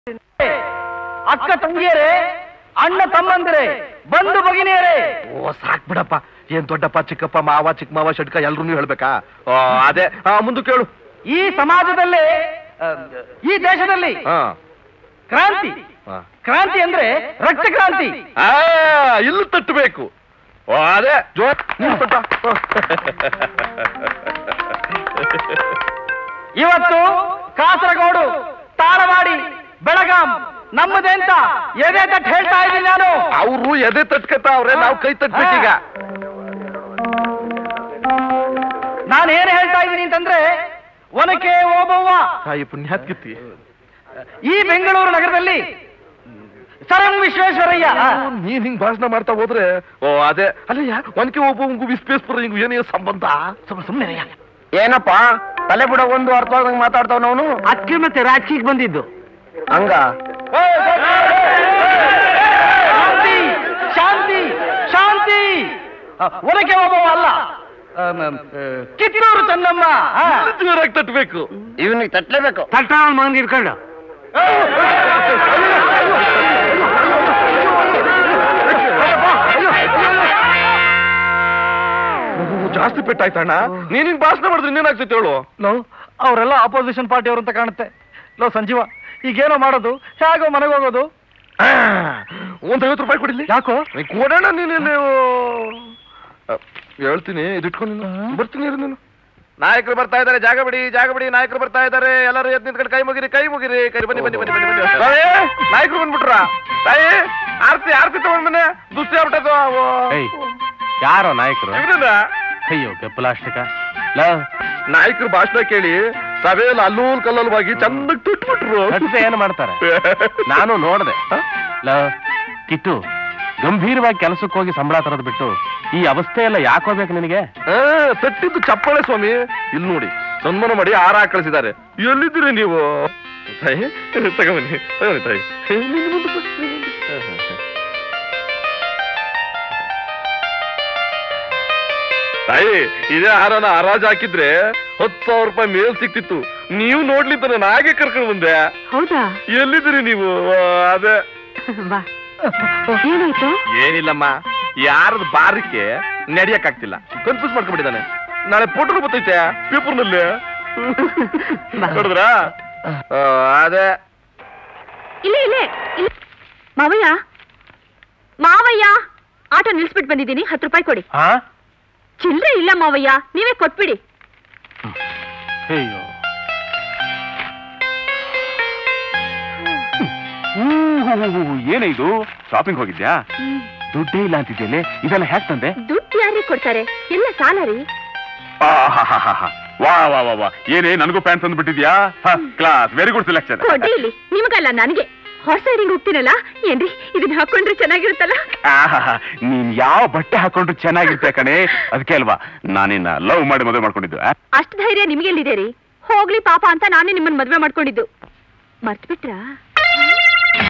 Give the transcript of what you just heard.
ಅಕ್ಕ ತಂಗಿಯರೇ ಅಣ್ಣ ತಮ್ಮಂದಿರೇ ಬಂಧು ಭಗಿನಿಯರೇ ಓ ಸಾಕ್ ಬಿಡಪ್ಪ ಏನ್ ದೊಡ್ಡಪ್ಪ ಚಿಕ್ಕಪ್ಪ ಮಾವ ಚಿಕ್ಕ ಮಾವ ಷಡ್ಕ ಎಲ್ರು ನೀವು ಹೇಳ್ಬೇಕಾ ಆ, ಅದೇ ಆ, ಮುಂದೆ ಕೇಳು ಈ ಸಮಾಜದಲ್ಲಿ ಆ, ಈ ದೇಶದಲ್ಲಿ ಹಾ ಕ್ರಾಂತಿ ಹಾ. ಕ್ರಾಂತಿ ಅಂದ್ರೆ ರಕ್ತ ಕ್ರಾಂತಿ ಆ, ಇಲ್ಲಿ ತಟ್ಟಬೇಕು ಓ, ಅದೇ ಜೋ ನೀನು ತಟ್ಟ. ಇವತ್ತು ಕಾಸರಗೋಡು ತಾಳವಾಡಿ ಬೆಳಗಾಂ ನಮ್ಮದೇ ಅಂತ ಎದೆ ತಟ್ಟು ಹೇಳ್ತಾ ಇದ್ದೀನಿ ನಾನು ಅವ್ರು ಎದೆ ತಟ್ಕತಾವ್ರೆ ನಾವು ಕೈ ತಟ್ಬೇಕೀಗ ನಾನು ಏನ್ ಹೇಳ್ತಾ ಇದ್ದೀನಿ ಅಂತಂದ್ರೆ ಒನಕೆ ಓಬವ್ವ ತಾಯಿ ಪುಣ್ಯಾತ್ಕಿತ್ತಿ ಈ ಬೆಂಗಳೂರು ನಗರದಲ್ಲಿ ಸರ್ ಎಂ ವಿಶ್ವೇಶ್ವರಯ್ಯ ನೀನ್ ಹಿಂಗ್ ಭಾಷಣ ಮಾಡ್ತಾ ಹೋದ್ರೆ ಓ ಅದೇ ಅಲ್ಲಯ್ಯ ಒನಕೆ ಒಬ್ಬ ವಿಸ್ಪೇಸ್ಪುರ ಹಿಂಗ್ ಏನೇ ಸಂಬಂಧ ಸುಮ್ಮನೆ ಏನಪ್ಪ ತಲೆ ಬಿಡ ಒಂದು ಅರ್ಥವಾದಂಗ್ ಮಾತಾಡ್ತಾವ ಅವನು ಅಕ್ಕಿ ಮತ್ತೆ ರಾಜಕೀಯಕ್ಕೆ ಬಂದಿದ್ದು ಹಂಗ ಶಾಂತಿ ಶಾಂತಿ ಶಾಂತಿ ಅ, ಒನಕೆ ಓಬವ್ವ ಅಲ್ಲ ಅ, ಮ, ಅ, ಕಿತ್ತೂರು ಚೆನ್ನಮ್ಮ ಆ. ಜೋರಾಗಿ ತಟ್ಬೇಕು ಇವನಿಗೆ ತಟ್ಲೇಬೇಕು ತಟ್ಟ ಮಗನ್ ಇಟ್ಕೊಂಡು ಓ, ಜಾಸ್ತಿ ಪೆಟ್ಟಾಯ್ತಣ್ಣ ನೀನ್ ಹಿಂಗ್ ಭಾಷಣ ಮಾಡಿದ್ರೆ ಇನ್ನೇನಾಗ್ತೈತೆ ಹೇಳು ಲೋ ಅವರೆಲ್ಲ ಅಪೋಸಿಷನ್ ಪಾರ್ಟಿಯವರು ಅಂತ ಕಾಣುತ್ತೆ ಲೋ ಸಂಜೀವ ಈಗೇನೋ ಮಾಡೋದು ಹೇಗೋ ಮನೆಗೆ ಹೋಗೋದು ಆ, ಒಂದ್ ಐವತ್ತು ರೂಪಾಯಿ ಕೊಡಿಲಿ ಯಾಕೋ ನೀ ಕೊಡೋಣ ನೀನು ಇಲ್ಲಿ, ಓ. ಅ, ಹೇಳ್ತೀನಿ ಇದಿಟ್ಕೊಂಡು ನೀನು ಬರ್ತೀನಿ ಇರು ನೀನು ನಾಯಕರು ಬರ್ತಾ ಇದ್ದಾರೆ ಜಾಗ ಬಿಡಿ ಜಾಗ ಬಿಡಿ ನಾಯಕರು ಬರ್ತಾ ಇದ್ದಾರೆ ಎಲ್ಲರೂ ಎದ್ದು ನಿಂತ್ಕೊಂಡು ಕೈ ಮುಗಿರಿ ಕೈ ಮುಗಿರಿ ಕೈ ಬನ್ನಿ ಬನ್ನಿ ಬನ್ನಿ ಬನ್ನಿ ಬನ್ನಿ ತಾಯಿ, ನಾಯಕರು ಬಂದ್ಬಿಟ್ರ ತಾಯಿ ಆರ್ತಿ ಆರ್ತಿ ತಗೊಂಡ್ ಬನ್ನಿ ದುಸ್ತಿ ಆಗ್ಬಿಟ್ಟದು ಏಯ್, ಯಾರೋ ನಾಯಕರು ಇವ್ರನ್ನ ಅಯ್ಯೋ ಬೆಪ್ಪಲಾಷ್ಟಕ ನಾಯಕರು ಭಾಷಣ ಕೇಳಿ ಸಭೆಯಲ್ಲಿ ಅಲ್ಲೂಲ್ ಕಲ್ಲಲ್ವಾಗಿ ಚಂದಕ್ಕೆ ತುಟ್ಬಿಟ್ರು ಕಟ್ತೆ ಏನು ಮಾಡ್ತಾರೆ ನಾನು ನೋಡ್ದೆ ಲ ಕಿಟ್ಟು ಗಂಭೀರವಾಗಿ ಕೆಲಸಕ್ಕೆ ಹೋಗಿ ಸಂಬಳ ತರೋದು ಬಿಟ್ಟು ಈ ಅವಸ್ಥೆ ಎಲ್ಲ ಯಾಕೋಬೇಕು ನಿನಗೆ ಆ, ತಟ್ಟಿದ್ದು ಚಪ್ಪಾಳೆ ಸ್ವಾಮಿ ಇಲ್ಲಿ ನೋಡಿ ಸನ್ಮಾನ ಮಾಡಿ ಆರ ಕಳಿಸಿದ್ದಾರೆ ಎಲ್ಲಿದ್ದೀರಿ ನೀವು ತಾಯಿ ತಗೊಂಬನ್ನಿ ತಗೊಂಡಿ ತಾಯಿ ನಿನ್ನ ಮುಂದೆ ಬಾ, ನಿನ್ನ ಮುಂದೆ. ಹ, ಹ, ಹ. ತಾಯಿ ಇದೇ ಹಾರನ ಹರಾಜ್ ಹಾಕಿದ್ರೆ ಹತ್ತು ಸಾವಿರ ರೂಪಾಯಿ ಮೇಲ್ ಸಿಕ್ತಿತ್ತು ನೀವು ನೋಡ್ಲಿತ್ತ ನಾನು ಹಾಗೆ ಕರ್ಕೊಂಡು ಬಂದೆ ಹೌದಾ ಎಲ್ಲಿದ್ದೀರಿ ನೀವು ಆ, ಅದೇ ಬಾ ಏನಾಯ್ತು ಏನಿಲ್ಲಮ್ಮ ಯಾರದ್ ಬಾರಕ್ಕೆ ನಡಿಯಕ್ಕಾಗ್ತಿಲ್ಲ ಕನ್ಫ್ಯೂಸ್ ಮಾಡ್ಕೊಂಡ್ಬಿಟ್ಟಿದ್ದಾನೆ ನಾಳೆ ಫೋಟೋ ಬರ್ತೈತೆ ಪೇಪರ್ನಲ್ಲಿ ನೋಡಿದ್ರಾ ಆ, ಅದೇ ಇಲ್ಲೇ ಇಲ್ಲೇ ಇಲ್ಲೇ. ಮಾವಯ್ಯ ಮಾವಯ್ಯ ಆಟೋ ನಿಲ್ಸ್ಬಿಟ್ಟು ಬಂದಿದ್ದೀನಿ ಹತ್ತು ರೂಪಾಯಿ ಕೊಡಿ ಹಾ ಚಿಲ್ಲರೆ ಇಲ್ಲ ಮಾವಯ್ಯ ನೀವೇ ಕೊಟ್ಬಿಡಿ ಅಯ್ಯೋ ಏನೇ ಇದು ಶಾಪಿಂಗ್ ಹೋಗಿದ್ಯಾ ದುಡ್ಡೇ ಇಲ್ಲ ಅಂತಿದ್ದೇನೆ ಇದೆಲ್ಲ ಹ್ಯಾಕ್ ತಂದೆ ದುಡ್ಡು ಯಾರಿಗೆ ಕೊಡ್ತಾರೆ ಎಲ್ಲ ಸಾಲ ರೀ ವಾ ವಾ ವಾ ವಾ ಏನೇ ನನಗೂ ಪ್ಯಾಂಟ್ ತಂದ್ಬಿಟ್ಟಿದ್ಯಾ first class very good selection ಕೊಡ್ಡಿ ಇಲ್ಲಿ ನಿಮಗಲ್ಲ ನನಗೆ ಹೊಸ ಸೈರಿಂಗ್ ಹೋಗ್ತೀನಲ್ಲ ಏನ್ರಿ ಇದನ್ನ ಹಾಕೊಂಡ್ರೆ ಚೆನ್ನಾಗಿರುತ್ತಲ್ಲ ನೀನ್ ಯಾವ ಬಟ್ಟೆ ಹಾಕೊಂಡ್ರು ಚೆನ್ನಾಗಿರ್ತೆ ಕಣೆ ಅದಕ್ಕೆ ಅಲ್ವಾ ನಾನಿನ್ನ ಲವ್ ಮಾಡಿ ಮದುವೆ ಮಾಡ್ಕೊಂಡಿದ್ದು ಆ? ಅಷ್ಟು ಧೈರ್ಯ ನಿಮ್ಗೆಲ್ಲಿದೆ ರೀ ಹೋಗ್ಲಿ ಪಾಪ ಅಂತ ನಾನೇ ನಿಮ್ಮನ್ನ ಮದ್ವೆ ಮಾಡ್ಕೊಂಡಿದ್ದು ಮರ್ತ್ಬಿಟ್ರಾ